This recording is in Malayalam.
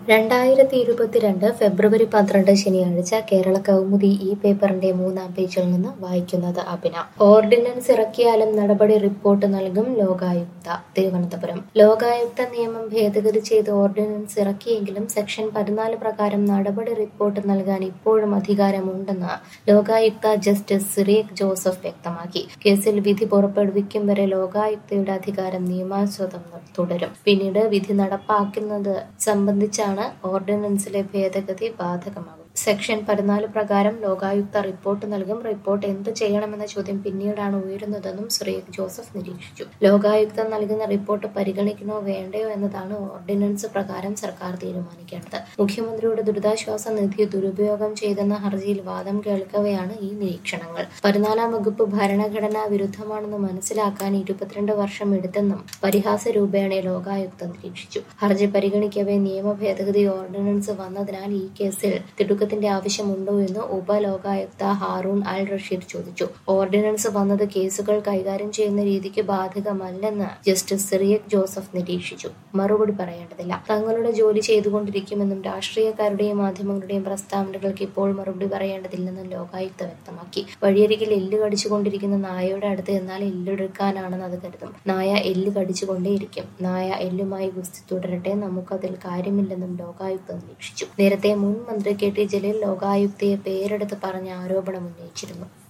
രണ്ടായിരത്തി ഇരുപത്തിരണ്ട് ഫെബ്രുവരി പന്ത്രണ്ട് ശനിയാഴ്ച കേരള കൗമുദി ഈ പേപ്പറിന്റെ മൂന്നാം പേജിൽ നിന്ന് വായിക്കുന്നത് അഭിന ഓർഡിനൻസ് ഇറക്കിയാലും നടപടി റിപ്പോർട്ട് നൽകും ലോകായുക്ത തിരുവനന്തപുരം ലോകായുക്ത നിയമം ഭേദഗതി ചെയ്ത് ഓർഡിനൻസ് ഇറക്കിയെങ്കിലും സെക്ഷൻ പതിനാല് പ്രകാരം നടപടി റിപ്പോർട്ട് നൽകാൻ ഇപ്പോഴും അധികാരമുണ്ടെന്ന് ലോകായുക്ത ജസ്റ്റിസ് സിറിയക് ജോസഫ് വ്യക്തമാക്കി കേസിൽ വിധി പുറപ്പെടുവിക്കും വരെ ലോകായുക്തയുടെ അധികാരം നിയമാനുസൃതം തുടരും പിന്നീട് വിധി നടപ്പാക്കുന്നത് സംബന്ധിച്ചാണ് ഓർഡിനൻസിലെ ഭേദഗതി ബാധകമാകും സെക്ഷൻ പതിനാല് പ്രകാരം ലോകായുക്ത റിപ്പോർട്ട് നൽകും റിപ്പോർട്ട് എന്ത് ചെയ്യണമെന്ന ചോദ്യം പിന്നീടാണ് ഉയരുന്നതെന്നും ശ്രീ ജോസഫ് നിരീക്ഷിച്ചു ലോകായുക്ത നൽകുന്ന റിപ്പോർട്ട് പരിഗണിക്കണോ വേണ്ടയോ എന്നതാണ് ഓർഡിനൻസ് പ്രകാരം സർക്കാർ തീരുമാനിക്കേണ്ടത് മുഖ്യമന്ത്രിയുടെ ദുരിതാശ്വാസ നിധി ദുരുപയോഗം ചെയ്തെന്ന ഹർജിയിൽ വാദം കേൾക്കവെയാണ് ഈ നിരീക്ഷണങ്ങൾ പതിനാലാം വകുപ്പ് ഭരണഘടനാ വിരുദ്ധമാണെന്ന് മനസ്സിലാക്കാൻ ഇരുപത്തിരണ്ട് വർഷം എടുത്തെന്നും പരിഹാസ രൂപേണ ലോകായുക്ത നിരീക്ഷിച്ചു ഹർജി പരിഗണിക്കവേ നിയമ ഭേദഗതി ഓർഡിനൻസ് വന്നതിനാൽ ഈ കേസിൽ തിടുക്കത്തിന്റെ ആവശ്യമുണ്ടോ എന്ന് ഉപലോകായുക്ത ഹാറൂൺ അൽ റഷീദ് ചോദിച്ചു ഓർഡിനൻസ് വന്നത് കേസുകൾ കൈകാര്യം ചെയ്യുന്ന രീതിക്ക് ബാധകമല്ലെന്ന് ജസ്റ്റിസ് സിറിയക് ജോസഫ് നിരീക്ഷിച്ചു മറുപടി പറയേണ്ടതില്ല തങ്ങളുടെ ജോലി ചെയ്തുകൊണ്ടിരിക്കുമെന്നും രാഷ്ട്രീയക്കാരുടെയും മാധ്യമങ്ങളുടെയും പ്രസ്താവനകൾക്ക് ഇപ്പോൾ മറുപടി പറയേണ്ടതില്ലെന്നും ലോകായുക്ത വ്യക്തമാക്കി വഴിയരികിൽ എല്ല് കടിച്ചുകൊണ്ടിരിക്കുന്ന നായയുടെ അടുത്ത് എന്നാൽ എല്ലെടുക്കാനാണെന്ന് അത് കരുതും നായ എല്ല് കടിച്ചുകൊണ്ടേയിരിക്കും നായ എല്ലുമായി ഗുസ്തി തുടരട്ടെ നമുക്കതിൽ കാര്യമില്ലെന്നും ലോകായുക്ത നിരീക്ഷിച്ചു നേരത്തെ മുൻ മന്ത്രി കെ ടി ജലീൽ ലോകായുക്തയെ പേരെടുത്ത് പറഞ്ഞ ആരോപണം ഉന്നയിച്ചിരുന്നു